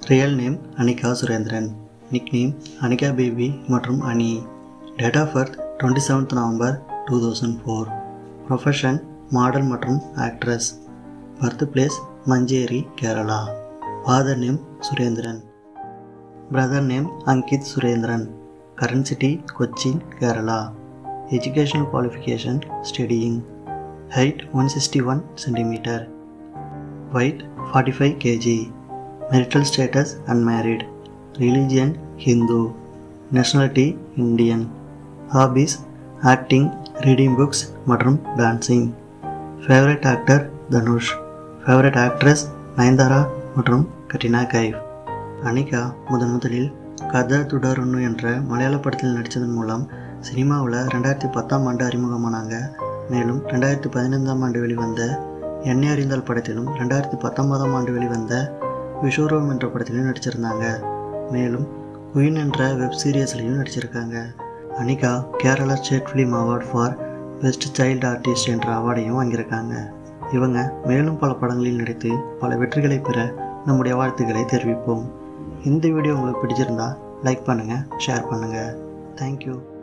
real name Anikha Surendran nickname Anikha baby மற்றும் Ani date of birth twenty seventh November two thousand four profession model மற்றும் actress birth place Manjeri Kerala father name Surendran brother name Ankit Surendran current city Cochin Kerala educational qualification studying height one sixty one centimetre weight 45 kg marital status unmarried religion hindu nationality indian hobbies acting reading books மற்றும் dancing favorite actor Dhanush favorite actress Nayanthara மற்றும் கட்ரினா கைஃப் அனிகா முதன் முதலில் கதை தொடருன்னு என்ற மலையாள படத்தில் நடித்ததன் மூலம் சினிமாவில் ரெண்டாயிரத்தி பத்தாம் ஆண்டு அறிமுகமானாங்க மேலும் ரெண்டாயிரத்தி பதினைந்தாம் ஆண்டு வெளிவந்த என்னை அறிந்தால் படத்திலும் ரெண்டாயிரத்தி பத்தொன்பதாம் ஆண்டு வெளிவந்த விஷோரோம் என்ற படத்திலும் நடிச்சிருந்தாங்க மேலும் குயின் என்ற வெப் சீரியஸ்லையும் நடிச்சிருக்காங்க Anikha Kerala state film award for best child artist என்ற அவார்டையும் வாங்கியிருக்காங்க இவங்க மேலும் பல படங்களில் நடித்து பல வெற்றிகளை பெற நம்முடைய வாழ்த்துக்களை தெரிவிப்போம் இந்த வீடியோ உங்களுக்கு பிடிச்சிருந்தா லைக் பண்ணுங்கள் ஷேர் பண்ணுங்கள் தேங்க்யூ